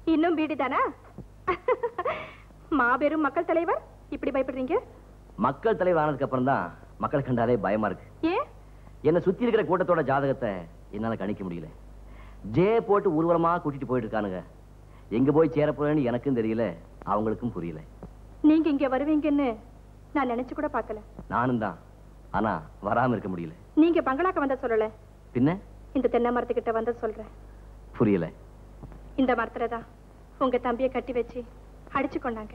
இன்னும் வீடு தானா மாபெரும் மக்கள் தலைவர் இப்படி பயப்படுறீங்க மக்கள் தலைவர் ஆனதுக்கு அப்புறம் தான் மக்களை கண்டாலே பயமா இருக்கு ஏன் என்னை சுத்தி இருக்கிற கூட்டத்தோட ஜாதகத்தை என்னால கணிக்க முடியல ஜே போட்டு ஊர்வலமா கூட்டிட்டு போயிட்டு இருக்கானுங்க எங்க போய் சேர போறேன்னு எனக்கும் தெரியல அவங்களுக்கும் புரியல நீங்க இங்க வருவீங்கன்னு நான் நினைச்சு கூட பார்க்கல நானும் தான் ஆனா வராம இருக்க முடியல நீங்க பங்களாக்க வந்த சொல்லல பின்ன இந்த தென்னை மரத்துக்கிட்ட வந்த சொல்றேன் புரியல இந்த மரத்துல தான் உங்க தம்பியை கட்டி வச்சு அடிச்சு கொண்டாங்க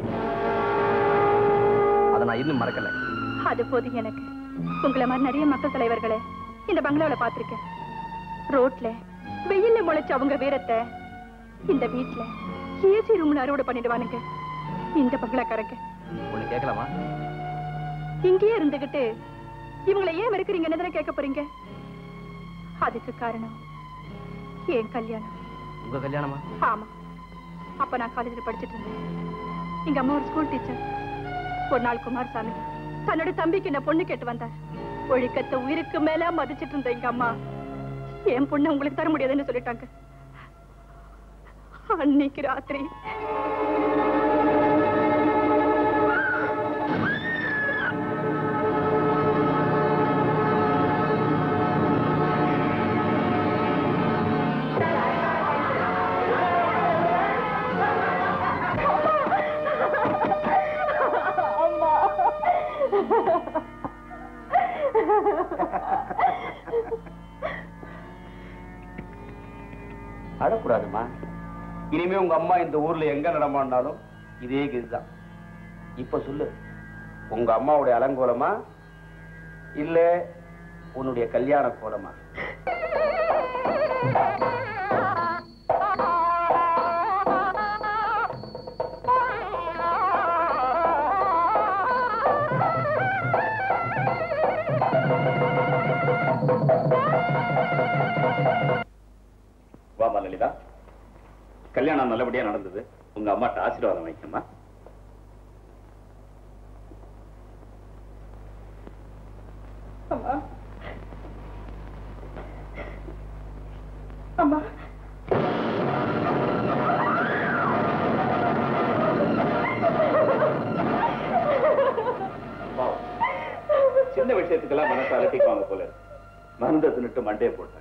அதை நான் இன்னும் மறக்கல அது போதும் எனக்கு உங்களை மாதிரி நிறைய மக்கள் தலைவர்களை இந்த பங்களாவில பார்த்திருக்கேன் ரோட்ல வெயில்ல முளைச்ச அவங்க வீரத்தை இந்த வீட்ல ஏசி ரூம்ல அறுவடை பண்ணிடுவானுங்க இந்த பங்களாக்காரங்க ஒண்ணு கேட்கலாமா இங்கேயே இருந்துகிட்டு இவங்களை ஏன் வெறுக்கிறீங்கன்னு தானே கேட்க போறீங்க அதுக்கு காரணம் என் கல்யாணம் உங்க கல்யாணமா ஆமா அப்ப நான் காலேஜ்ல படிச்சிட்டு இருந்தேன் எங்க அம்மா ஒரு ஸ்கூல் டீச்சர் ஒரு நாள் குமாரசாமி தன்னோட தம்பிக்கு என்ன பொண்ணு கேட்டு வந்தார் ஒழுக்கத்தை உயிருக்கு மேல மதிச்சிட்டு இருந்த எங்க அம்மா என் பொண்ணு உங்களுக்கு தர முடியாதுன்னு சொல்லிட்டாங்க அன்னைக்கு ராத்திரி அழக்கூடாதுமா இனிமே உங்க அம்மா இந்த ஊர்ல எங்க நடமாடினாலும் இதே கதிதான் இப்ப சொல்லு உங்க அம்மாவுடைய அலங்கோலமா இல்ல உன்னுடைய கல்யாண கோலமா வாமா லலிதா கல்யாணம் நல்லபடியா நடந்தது உங்க அம்மாட்ட ஆசீர்வாதம் வைக்கமா அம்மா அம்மா சின்ன விஷயத்துக்கெல்லாம் மனசு அலட்டிக்குவாங்க போல இருக்கு. மருந்தை தின்னுட்டு மண்டையை போட்டேன்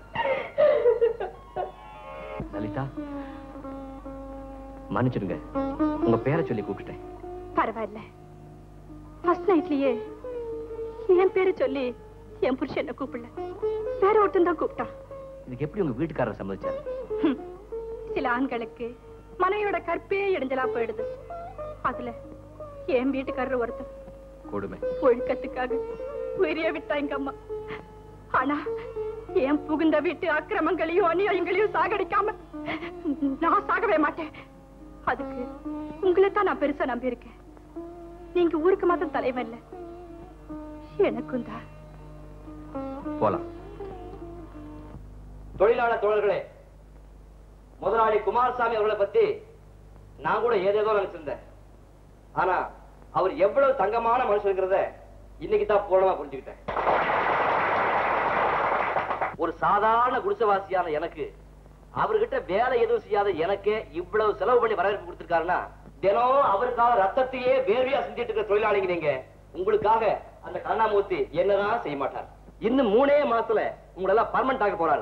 லலிதா மன்னிச்சிடுங்க உங்க பேரை சொல்லி கூப்பிட்டேன் பரவாயில்ல ஃபர்ஸ்ட் நைட்லயே என் பேரை சொல்லி என் புருஷன் என்ன கூப்பிடல வேற ஒருத்தன் தான் கூப்பிட்டான் இதுக்கு எப்படி உங்க வீட்டுக்காரர் சம்மதிச்சாரு ஹம். சில ஆண்களுக்கு மனைவியோட கற்பே இடைஞ்சலா போயிடுது அதுல என் வீட்டுக்காரர் ஒருத்தன் கொடுமை ஒழுக்கத்துக்காக உயிரிய விட்டா எங்க அம்மா ஆனா என் புகுந்த வீட்டு அக்கிரமங்களையும் அநியாயங்களையும் சாகடிக்காம நான் சாகவே மாட்டேன் அதுக்கு உங்களை தான் நான் பெருசா நம்பி இருக்கேன் நீங்க ஊருக்கு மாத்திரம் தலைவன் இல்ல எனக்கும் தான் போலாம் தொழிலாளர் தோழர்களே முதலாளி குமாரசாமி அவர்களை பத்தி நான் கூட ஏதேதோ நினைச்சிருந்தேன் ஆனா அவர் எவ்வளவு தங்கமான மனுஷங்கிறத இன்னைக்கு தான் பூர்ணமா புரிஞ்சுக்கிட்டேன் ஒரு சாதாரண குடிசவாசியான எனக்கு அவர்கிட்ட வேலை எதுவும் செய்யாத எனக்கே இவ்வளவு செலவு பண்ணி வரவேற்பு கொடுத்திருக்காருன்னா தினம் அவருக்காக ரத்தத்தையே வேர்வையா செஞ்சுட்டு இருக்கிற தொழிலாளிங்க நீங்க உங்களுக்காக அந்த கருணாமூர்த்தி என்னதான் செய்ய மாட்டார் இன்னும் மூணே மாசத்துல உங்களெல்லாம் பர்மனண்ட் ஆக போறாரு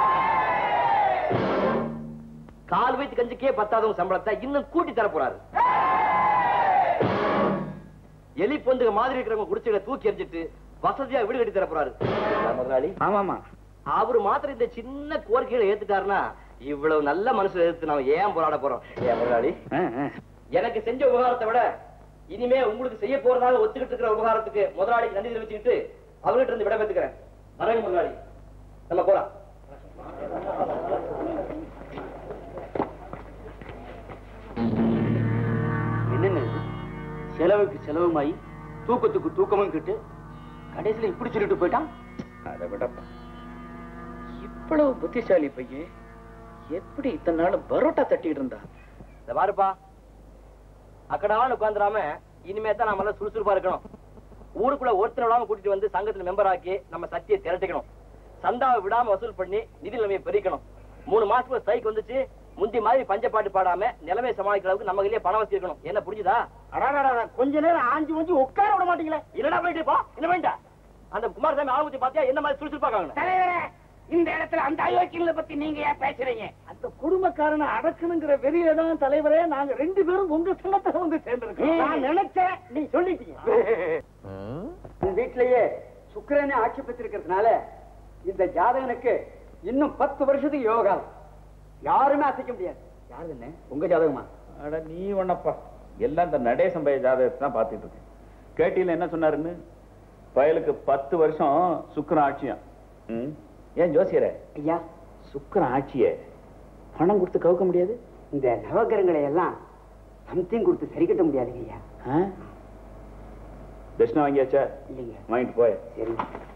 கால் வயிற்று கஞ்சிக்கே பத்தாதவங்க சம்பளத்தை இன்னும் கூட்டி தர போறாரு எலி பொந்துக மாதிரி இருக்கிறவங்க குடிச்சுகளை தூக்கி எறிஞ்சிட்டு வசதியா வீடு கட்டி தர போறாரு முதலாளி ஆமாமா அவரு மாத்திரம் இந்த சின்ன கோரிக்கைகளை ஏத்துட்டாருன்னா இவ்வளவு நல்ல மனுஷன் எதிர்த்து நாம ஏன் போராட போறோம் ஏன் முதலாளி எனக்கு செஞ்ச உபகாரத்தை விட இனிமே உங்களுக்கு செய்ய போறதாக ஒத்துக்கிட்டு இருக்கிற உபகாரத்துக்கு முதலாளிக்கு நன்றி தெரிவிச்சுக்கிட்டு அவர்கிட்ட இருந்து விட பெற்றுக்கிறேன் வரேங்க முதலாளி நம்ம போலாம் என்னன்னு செலவுக்கு செலவுமாயி தூக்கத்துக்கு தூக்கமும் கிட்டு கடைசியில இப்படி சொல்லிட்டு போயிட்டான் அதை விடப்பா இவ்வளவு புத்திசாலி பையன் எப்படி இத்தனை நாள் பரோட்டா தட்டிட்டு இருந்தா இந்த பாருப்பா அக்கடான்னு உட்காந்துராம இனிமே தான் நாம எல்லாம் சுறுசுறுப்பா இருக்கணும் ஊருக்குள்ள ஒருத்தர் விடாம கூட்டிட்டு வந்து சங்கத்துல மெம்பர் ஆக்கி நம்ம சக்தியை திரட்டிக்கணும் சந்தாவை விடாம வசூல் பண்ணி நிதி நிலைமையை பெருக்கணும் மூணு மாசத்துக்கு ஸ்ட்ரைக் வந்துச்சு முந்தி மாதிரி பஞ்ச பாட்டு பாடாம நிலைமை சமாளிக்கிற அளவுக்கு நம்ம கையிலே பணம் வச்சிருக்கணும் என்ன புரிஞ்சுதா அடாடாடா, கொஞ்ச நேரம் ஆஞ்சு வஞ்சி உட்கார விட மாட்டீங்களே என்னடா போயிட்டு போ என்ன வேண்டா அந்த குமாரசாமி ஆளுமத்தி பாத்தியா என்ன மாதிரி சுறுசுறுப்பாங்க தலைவரே இந்த இடத்துல அந்த அயோக்கியங்களை பத்தி நீங்க ஏன் பேசுறீங்க அந்த குடும்பக்காரனை அடக்கணுங்கிற வெறியில தான் தலைவரே நாங்க ரெண்டு பேரும் உங்க சங்கத்துல வந்து சேர்ந்திருக்கோம் நான் நினைச்சேன் நீ சொல்லிட்டீங்க உன் வீட்டிலேயே சுக்கிரனே ஆட்சி பெற்றிருக்கிறதுனால இந்த ஜாதகனுக்கு இன்னும் பத்து வருஷத்துக்கு யோகாலம் யாருமே அசைக்க முடியாது யாரு என்ன உங்க ஜாதகமா அட நீ ஒண்ணப்பா எல்லாம் இந்த நடேசம் பைய ஜாதகத்தை தான் பார்த்துட்டு இருக்கேன் கேட்டியில என்ன சொன்னாருன்னு பயலுக்கு பத்து வருஷம் சுக்கிரன் ஆட்சியாம் ம்? ஏன் ஜோசியரே ஐயா சுக்கிரன் ஆட்சியே பணம் கொடுத்து கவுக்க முடியாது இந்த நவகிரகங்களை எல்லாம் சம்திங் கொடுத்து சரி கட்ட முடியாதுங்க ஐயா ஆ? தட்சிணா வாங்கியாச்சா இல்லைங்க வாங்கிட்டு போய் சரி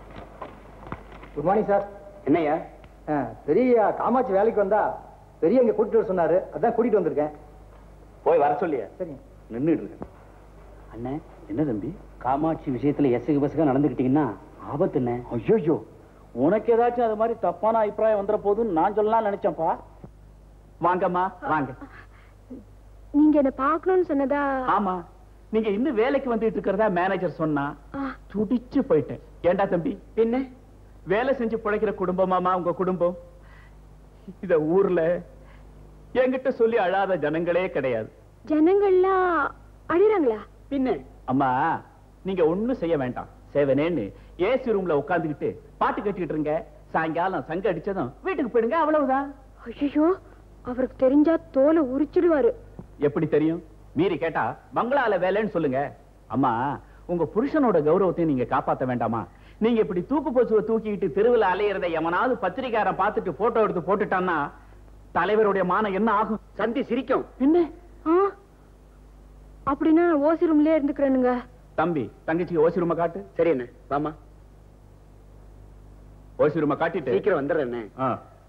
குட் மார்னிங் சார் என்னய்யா பெரிய காமாட்சி வேலைக்கு வந்தா பெரிய இங்க கூட்டிட்டு வர சொன்னாரு அதான் கூட்டிட்டு வந்திருக்கேன் போய் வர சொல்லியா சரிங்க நின்றுட்டு இருக்கேன் அண்ணே என்ன தம்பி காமாட்சி விஷயத்துல எசகு பசங்க நடந்துக்கிட்டீங்கன்னா ஆபத்து என்ன ஐயோ உனக்கு ஏதாச்சும் அது மாதிரி தப்பான அபிப்பிராயம் வந்துட போதுன்னு நான் சொல்லலாம் நினைச்சேன்ப்பா வாங்கம்மா வாங்க நீங்க என்ன பார்க்கணும்னு சொன்னதா ஆமா நீங்க இன்னும் வேலைக்கு வந்துட்டு இருக்கிறதா மேனேஜர் சொன்னா துடிச்சு போயிட்டேன் ஏண்டா தம்பி பின்ன வேலை செஞ்சு பிழைக்கிற குடும்பமாமா உங்க குடும்பம் இத ஊர்ல என்கிட்ட சொல்லி அழாத ஜனங்களே கிடையாது ஜனங்கள்லாம் அழிறாங்களா பின்ன அம்மா நீங்க ஒண்ணும் செய்ய வேண்டாம் சேவனேன்னு ஏசி ரூம்ல உட்கார்ந்துகிட்டு பாட்டு கட்டிக்கிட்டு இருங்க சாயங்காலம் சங்க அடிச்சதும் வீட்டுக்கு போயிடுங்க அவ்வளவுதான் ஐயோ அவருக்கு தெரிஞ்சா தோலை உரிச்சிடுவாரு எப்படி தெரியும் மீறி கேட்டா பங்களால வேலைன்னு சொல்லுங்க அம்மா உங்க புருஷனோட கௌரவத்தையும் நீங்க காப்பாத்த வேண்டாமா நீங்க இப்படி தூக்கு போச்சுவ தூக்கிட்டு தெருவில் அலையிறதை எவனாவது பத்திரிக்காரன் பார்த்துட்டு போட்டோ எடுத்து போட்டுட்டான்னா தலைவருடைய மானம் என்ன ஆகும் சந்தி சிரிக்கும் பின்ன ஆ அப்படின்னா நான் ஓசி ரூம்லயே இருந்துக்கிறேனுங்க தம்பி தங்கச்சிக்கு ஓசி ரூம காட்டு சரி அண்ணே வாமா ஓசி ரூம காட்டிட்டு சீக்கிரம் வந்துடுறேண்ணே ஆ.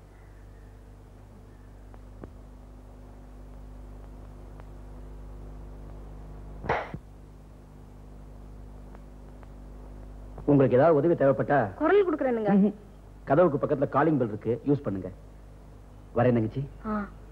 உங்களுக்கு ஏதாவது உதவி தேவைப்பட்டா குரல் கொடுக்குறேனுங்க கதவுக்கு பக்கத்துல காலிங் பெல் இருக்கு யூஸ் பண்ணுங்க வரேன் தங்கச்சி ஆ